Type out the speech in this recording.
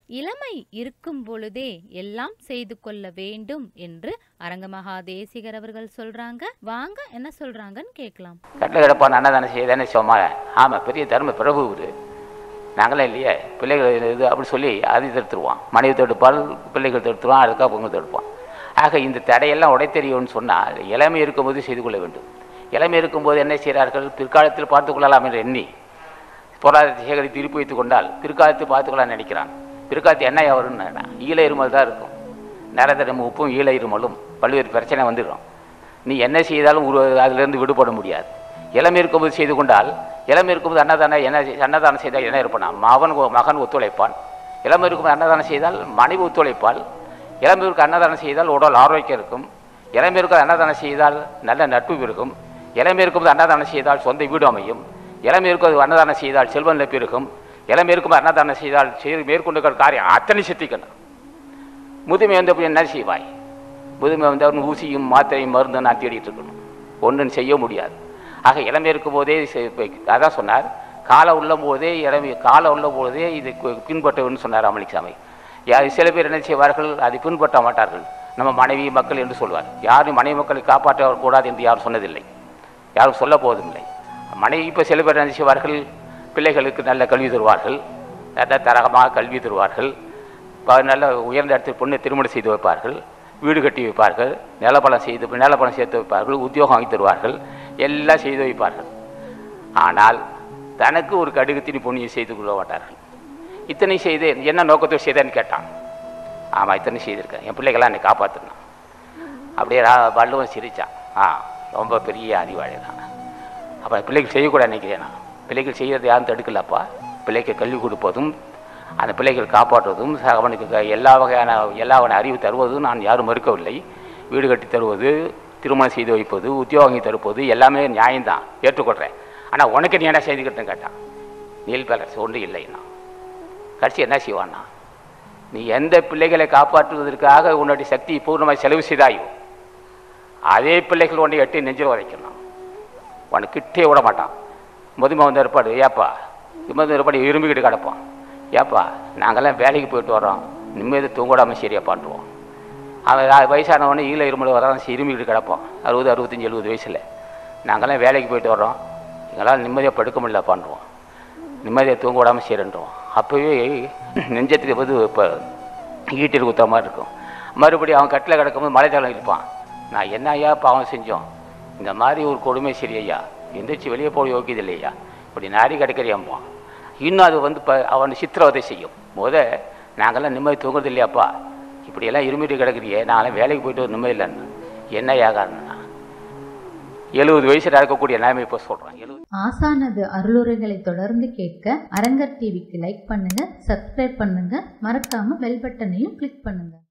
இளமை இருக்கும் பொழுதே எல்லாம் செய்து கொள்ள வேண்டும் என்று அரங்கமகா தேசிகர் அவர்கள் சொல்றாங்க வாங்க என்ன சொல்றாங்கன்னு கேட்கலாம் கட்டில் கிடப்பான் அன்னதானம் செய்தானே சும்மா ஆமாம் பெரிய தர்ம பிரபு இவரு நாங்களாம் இல்லையே பிள்ளைகள் இது அப்படி சொல்லி அது தடுத்துருவான் மனைவி தடுப்பால் பிள்ளைகள் தடுத்துருவான் அதுக்காக பொங்கல் தடுப்பான் ஆக இந்த தடையெல்லாம் உடைத்தெறியும்னு சொன்னால் இளமை இருக்கும்போது செய்து கொள்ள வேண்டும் இளமை இருக்கும்போது என்ன செய்கிறார்கள் பிற்காலத்தில் பார்த்து கொள்ளலாம் என்று எண்ணி பொருளாதாரத்தை சேகரித்து திருப்பி வைத்துக் கொண்டால் பிற்காலத்தில் பார்த்துக்கொள்ளலாம் நினைக்கிறான் பிற்காலத்து என்ன வரும்னு ஈழ இருமல் தான் இருக்கும் நிரந்தரம் உப்பும் ஈழ இருமலும் பல்வேறு பிரச்சனை வந்துடும் நீ என்ன செய்தாலும் ஒரு அதிலிருந்து விடுபட முடியாது இளமை இருக்கும்போது செய்து கொண்டால் இளமை இருக்கும்போது அன்னதானம் என்ன செய்- அன்னதானம் செய்தால் என்ன இருப்பான் மகன் ஒ- மகன் ஒத்துழைப்பான் இளமை இருக்கும்போது அன்னதானம் செய்தால் மனைவி ஒத்துழைப்பாள் இளமைக்கு அன்னதானம் செய்தால் உடல் ஆரோக்கியம் இருக்கும் இளமை இருக்கிற அன்னதானம் செய்தால் நல்ல நட்பு இருக்கும் இளமை இருக்கும்போது அன்னதானம் செய்தால் சொந்த வீடு அமையும் இளமை இருக்கிறது அன்னதானம் செய்தால் செல்வம் பெருகும் இளமை இருக்கும்போது அன்னதானம் செய்தால் செய்து மேற்கொண்டு இருக்கிற காரியம் அத்தனை சித்திக்கணும் முதுமை வந்தப்போ என்ன செய்வாய் முதுமை வந்தவன் ஊசியும் மாத்திரையும் மருந்து நான் தேடிட்டு இருக்கணும் ஒன்றும் செய்ய முடியாது ஆக இளமை இருக்கும் போதே செ- இப்ப அதான் சொன்னார் காலம் உள்ள போதே இளமை காலம் உள்ள போதே இது கு- பின்பற்றவன்னு சொன்னார் அமலிசாமி யார் சில பேர் என்ன செய்வார்கள் அதை பின்பற்ற மாட்டார்கள் நம்ம மனைவி மக்கள் என்று சொல்வார் யாரும் மனைவி மக்களை காப்பாற்ற கூடாது என்று யாரும் சொன்னதில்லை யாரும் சொல்ல போவதுமில்லை மனைவி இப்போ சில பேர் என்ன செய்வார்கள் பிள்ளைகளுக்கு நல்ல கல்வி தருவார்கள் நல்ல தரகமாக கல்வி தருவார்கள் ப- நல்ல உயர்ந்த இடத்தில் பொண்ணை திருமணம் செய்து வைப்பார்கள் வீடு கட்டி வைப்பார்கள் நிலப்பலம் செய்து நிலப்பலம் சேர்த்து வைப்பார்கள் உத்தியோகம் வாங்கி தருவார்கள் எல்லாம் செய்து வைப்பார்கள் ஆனால் தனக்கு ஒரு கடுகு திணி பொண்ணியை செய்து கொள்ள மாட்டார்கள் இத்தனை செய்து என்ன நோக்கத்தோடு செய்தேன்னு கேட்டான் ஆமாம் இத்தனை செய்திருக்கேன் என் பிள்ளைகளாம் என்னை காப்பாற்றணும் அப்படியே ரா- வள்ளுவன் சிரித்தான் ஆ ரொம்ப பெரிய அறிவாளி தான் அப்போ பிள்ளைகள் செய்யக்கூடாது நினைக்கிறேன் நான் பிள்ளைகள் செய்யறது யாரும் தடுக்கலப்பா பிள்ளைக்கு கல்வி கொடுப்பதும் அந்த பிள்ளைகள் காப்பாற்றுவதும் ச- அவனுக்கு க- எல்லா வகையான எல்லா வகையான அறிவு தருவதும் நான் யாரும் மறுக்கவில்லை வீடு கட்டி தருவது திருமணம் செய்து வைப்பது உத்தியோகம் வாங்கி தருப்பது எல்லாமே நியாயம்தான் ஏற்றுக்கொள்கிறேன் ஆனால் உனக்கு நீ என்ன செய்துக்கிட்டேன்னு கேட்டான் நீல் பேலர்ஸ் ஒன்றும் இல்லைன்னா கடைசி என்ன செய்வான்னா நீ எந்த பிள்ளைகளை காப்பாற்றுவதற்காக உன்னுடைய சக்தியை பூர்ணமாக செலவு செய்தாயோ அதே பிள்ளைகள் உன்னை எட்டி நெஞ்சில் உரைக்கணும் உன்னை கிட்டே விட மாட்டான் முதுமை வந்து ஏற்பாடு ஏப்பா முதுமை ஏற்பாடு இரும்பிக்கிட்டு கிடப்பான் ஏப்பா நாங்கெல்லாம் வேலைக்கு போயிட்டு வரோம் நிம்மதி தூங்கடாமல் சரியா பண்ணுவோம் அவன் வ- வயசானவனே ஈழ இருமல் வரான் இருமிக்கிட்டு கிடப்பான் அறுபது அறுபத்தஞ்சி எழுபது வயசில் நாங்கெல்லாம் வேலைக்கு போயிட்டு வர்றோம் எங்களால் நிம்மதியாக படுக்க முடியல பண்ணுறோம் நிம்மதியாக தூங்க விடாமல் செய்கிறன்றோம் அப்போவே நெஞ்சத்துக்கு வந்து இப்போ ஈட்டில் குத்துற மாதிரி இருக்கும் மறுபடியும் அவன் கட்டில் கிடக்கும்போது மலை தளம் இருப்பான் நான் என்ன ஐயா பாவம் செஞ்சோம் இந்த மாதிரி ஒரு கொடுமை சரி ஐயா எந்திரிச்சு வெளியே போக யோக்கியது இல்லையா இப்படி நாரி கிடக்கிறியாம்பான் இன்னும் அது வந்து இப்போ அவன் சித்திரவதை செய்யும் முத நாங்கெல்லாம் நிம்மதி தூங்குறது இல்லையாப்பா இப்படியெல்லாம் இருமிட்டு கிடக்குறியே நாங்களாம் வேலைக்கு போயிட்டு ஒரு நிம்மதி இல்லைன்னு என்ன காரணம்னா எழுபது வயசில் இருக்கக்கூடிய நிலைமை இப்போ சொல்கிறேன் எழுபது ஆசானது அருளுரைகளை தொடர்ந்து கேட்க அரங்கர் டிவிக்கு லைக் பண்ணுங்க சப்ஸ்கிரைப் பண்ணுங்க மறக்காம பெல் பட்டனையும் கிளிக் பண்ணுங்க